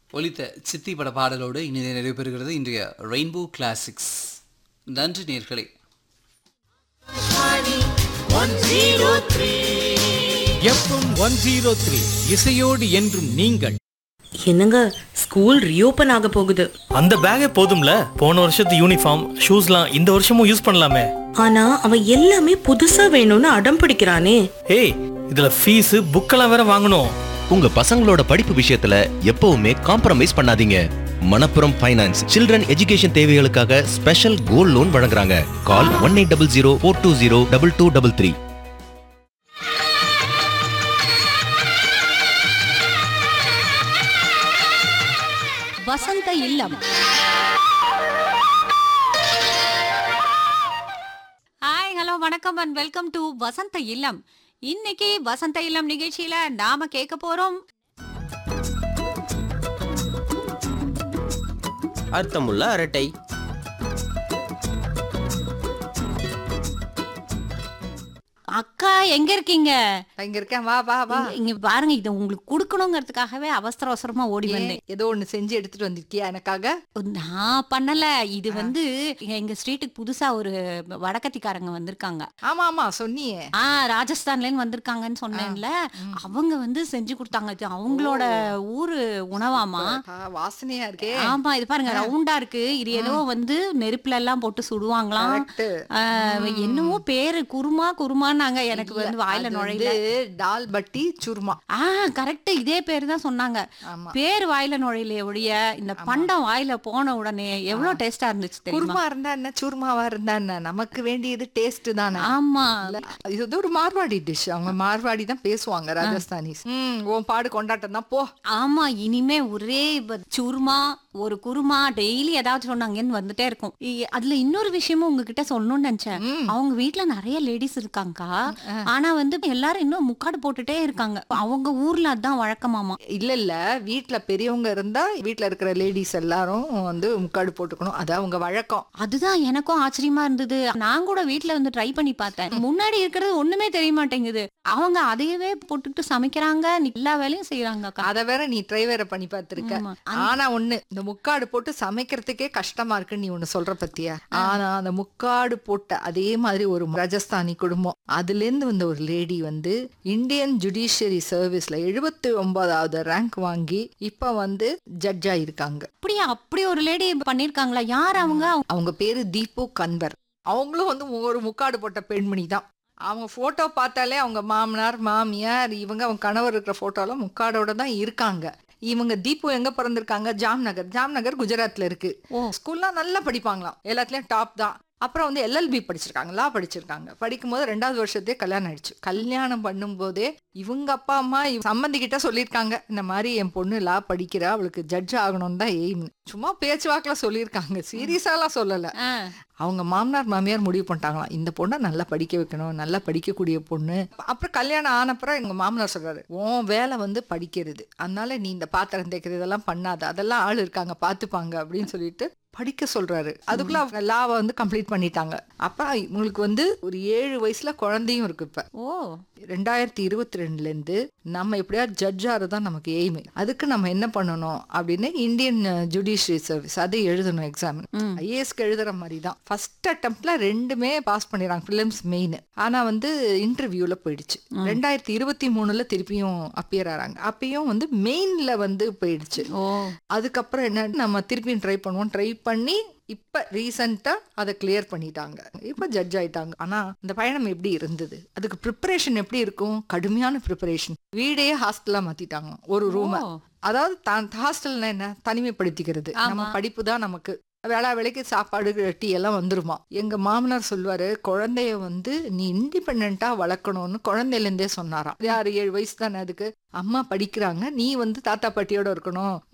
ஒலித்த சித்தி பட பாடலோடு இனி நிறைவு பெறுகிறது இன்றைய ரெயின்போ கிளாசிக்ஸ் நன்றி நேர்களே எஃப்எம் ஒன் ஜீரோ த்ரீ இசையோடு என்றும் நீங்கள் என்னங்க ஸ்கூல் ரீஓபன் ஆக போகுது அந்த பேக்கே போதும்ல போன வருஷத்து யூனிஃபார்ம் ஷூஸ்லாம் இந்த வருஷமும் யூஸ் பண்ணலாமே ஆனா அவன் எல்லாமே புதுசா வேணும்னு அடம் பிடிக்கிறானே ஏய் இதுல ஃபீஸ் புக்கெல்லாம் வேற வாங்கணும் உங்க பசங்களோட படிப்பு விஷயத்துல எப்பவுமே காம்ப்ரமைஸ் பண்ணாதீங்க மணப்புரம் ஃபைனான்ஸ் சில்ட்ரன் எஜுகேஷன் தேவைகளுக்காக ஸ்பெஷல் கோல்ட் லோன் வழங்குறாங்க call one eight double zero four two zero double two double three வசந்த இல்லம் ஹாய் ஹலோ வணக்கம் அண்ட் வெல்கம் டு வசந்த இல்லம் இன்னைக்கு வசந்த இல்லம் நிகழ்ச்சியில நாம கேட்க போறோம் அர்த்தமுள்ள அரட்டை அக்கா எங்க இருக்கீங்க இங்க இருக்கேன் வா வா வா இங்க- இங்க பாருங்க இதை உங்களுக்கு கொடுக்கணுங்கிறதுக்காகவே அவசர அவசரமா ஓடி ஏன், வந்தேன் ஏதோ ஒண்ணு செஞ்சு எடுத்துட்டு வந்திருக்கியா எனக்காக நான் பண்ணல இது வந்து எங்க ஸ்ட்ரீட்டுக்கு புதுசா ஒரு வடக்கத்திக்காரங்க வந்திருக்காங்க ஆமா ஆமா சொன்னியே ஆ ராஜஸ்தான்ல இருந்து வந்திருக்காங்கன்னு சொன்னேன்ல அவங்க வந்து செஞ்சு கொடுத்தாங்க இது அவங்களோட ஊரு உணவாமா ஆ, வாசனையா இருக்கே ஆமா இது பாருங்க ரவுண்டா இருக்கு இது ஏதோ வந்து நெருப்புல எல்லாம் போட்டு சுடுவாங்களாம் Correct. ஆ, என்னமோ பேரு குருமா குருமான்னாங்க எனக்கு இல்ல, வந்து வாயில அது நுழையில வந்து டால் பட்டி சுர்மா ஆ கரெக்ட் இதே பேரு தான் சொன்னாங்க ஆமா பேர் வாயில நுழையில ஒழிய இந்த பண்டம் வாயில போன உடனே எவ்வளவு டேஸ்டா இருந்துச்சு தெரியுமா குருமா இருந்தா என்ன சூர்மாவா இருந்தா என்ன நமக்கு வேண்டியது டேஸ்ட் தானே ஆமா இல்ல, இது வந்து ஒரு மார்வாடி டிஷ் அவங்க மார்வாடி தான் பேசுவாங்க ராஜஸ்தானிஸ் ம் உன் பாடு கொண்டாட்டம் தான் போ ஆமா இனிமே ஒரே ப- சுருமா ஒரு குருமா டெய்லி ஏதாவது சொன்னாங்கன்னு வந்துட்டே இருக்கும் இ- அதுல இன்னொரு விஷயமும் உங்ககிட்ட சொல்லணும்னு நினைச்சேன் அவங்க வீட்ல நிறைய லேடிஸ் இருக்காங்கக்கா ஆனா வந்து எல்லாரும் இன்னும் முக்காடு போட்டுட்டே இருக்காங்க அவங்க ஊர்ல அதான் வழக்கமாமா இல்ல இல்ல வீட்ல பெரியவங்க இருந்தா வீட்ல இருக்கிற லேடிஸ் எல்லாரும் வந்து முக்காடு போட்டுக்கணும் அது அவங்க வழக்கம் அதுதான் எனக்கும் ஆச்சரியமா இருந்தது நான் கூட வீட்ல வந்து ட்ரை பண்ணி பார்த்தேன் முன்னாடி இருக்கிறது ஒண்ணுமே தெரிய மாட்டேங்குது அவங்க அதையவே போட்டுக்கிட்டு சமைக்கிறாங்க எல்லா வேலையும் செய்யறாங்க அக்கா அத வேற நீ ட்ரை வேற பண்ணி பார்த்திருக்க ஆமா. ஆனா ஒண்ணு இந்த முக்காடு போட்டு சமைக்கிறதுக்கே கஷ்டமா இருக்குன்னு நீ ஒண்ணு சொல்ற பத்தியா ஆனா அந்த முக்காடு போட்ட அதே மாதிரி ஒரு ராஜஸ்தானி குடும்பம் அதுல இருந்து வந்த ஒரு லேடி வந்து இந்தியன் ஜுடிஷியரி சர்வீஸ்ல எழுபத்தி ஒன்பதாவது ரேங்க் வாங்கி இப்ப வந்து ஜட்ஜ் ஆயிருக்காங்க அப்படியே அப்படி ஒரு லேடி பண்ணிருக்காங்களா யார் அவங்க அவங்க பேரு தீபு கன்வர் அவங்களும் வந்து ஒரு முக்காடு போட்ட பெண்மணி தான் அவங்க போட்டோ பார்த்தாலே அவங்க மாமனார் மாமியார் இவங்க அவங்க கணவர் இருக்கிற போட்டோலாம் முக்காடோட தான் இருக்காங்க இவங்க தீபு எங்க பிறந்திருக்காங்க ஜாம்நகர் ஜாம்நகர் குஜராத்ல இருக்கு ஸ்கூல்லாம் நல்லா படிப்பாங்களாம் எல்லாத்துலயும் டாப் தான் அப்புறம் வந்து எல்எல்பி படிச்சிருக்காங்க லா படிச்சிருக்காங்க படிக்கும் போது ரெண்டாவது வருஷத்தே கல்யாணம் ஆயிடுச்சு கல்யாணம் பண்ணும்போதே இவங்க அப்பா அம்மா இவ- சம்மந்தி கிட்ட சொல்லியிருக்காங்க இந்த மாதிரி என் பொண்ணு லா படிக்கிறா அவளுக்கு ஜட்ஜ் ஆகணும்னு தான் எய்ம் சும்மா பேச்சுவாக்கில் சொல்லியிருக்காங்க சீரியஸாலாம் சொல்லல ஆ. அவங்க மாமனார் மாமியார் முடிவு பண்ணிட்டாங்களாம் இந்த பொண்ணை நல்லா படிக்க வைக்கணும் நல்லா படிக்கக்கூடிய பொண்ணு அப்புறம் கல்யாணம் ஆனப்புறம் எங்க மாமனார் சொல்றாரு உன் வேலை வந்து படிக்கிறது அதனால நீ இந்த பாத்திரம் தேய்க்கிறது இதெல்லாம் பண்ணாத அதெல்லாம் ஆள் இருக்காங்க பாத்துப்பாங்க அப்படின்னு சொல்லிட்டு படிக்க சொல்றாரு அதுக்குள்ள அவங்க லாவை வந்து கம்ப்ளீட் பண்ணிட்டாங்க அப்ப உங்களுக்கு வந்து ஒரு ஏழு வயசுல குழந்தையும் இருக்கு இப்ப ஓ ரெண்டாயிரத்தி இருபத்தி ரெண்டுல இருந்து நம்ம எப்படியாவது ஜட்ஜ் ஆறதுதான் நமக்கு எய்ம் அதுக்கு நம்ம என்ன பண்ணணும் அப்படின்னு இந்தியன் ஜுடிஷியரி சர்வீஸ் அதை எழுதணும் எக்ஸாம் ஐஏஎஸ்க்கு எழுதுற மாதிரி தான் ஃபர்ஸ்ட் அட்டம்ப்ட்ல ரெண்டுமே பாஸ் பண்ணிடுறாங்க ஃபிலிம்ஸ் மெயின் ஆனா வந்து இன்டர்வியூல போயிடுச்சு ரெண்டாயிரத்தி இருபத்தி மூணுல திருப்பியும் அப்பியர் ஆறாங்க அப்பயும் வந்து மெயின்ல வந்து போயிடுச்சு ஓ அதுக்கப்புறம் என்ன நம்ம திருப்பியும் ட்ரை பண்ணுவோம் ட்ரை பண்ணி இப்ப ரீசெண்டா அதை கிளியர் பண்ணிட்டாங்க இப்ப ஜட்ஜ் ஆயிட்டாங்க ஆனா இந்த பயணம் எப்படி இருந்தது அதுக்கு ப்ரிப்பரேஷன் எப்படி இருக்கும் கடுமையான ப்ரிப்பரேஷன் வீடையே ஹாஸ்டலா மாத்திட்டாங்க ஒரு ரூம ஓ. அதாவது தான் ஹாஸ்டல்னா என்ன தனிமைப்படுத்திக்கிறது நம்ம ஆமா. படிப்பு தான் நமக்கு வேளா வேலைக்கு சாப்பாடு டீ எல்லாம் வந்துருமா எங்க மாமனார் சொல்வாரு குழந்தைய வந்து நீ இண்டிபெண்டா வளர்க்கணும்னு குழந்தையில இருந்தே சொன்னாராம் யாரு ஏழு வயசு தானே அதுக்கு அம்மா படிக்கிறாங்க நீ வந்து தாத்தா பாட்டியோட இருக்கணும்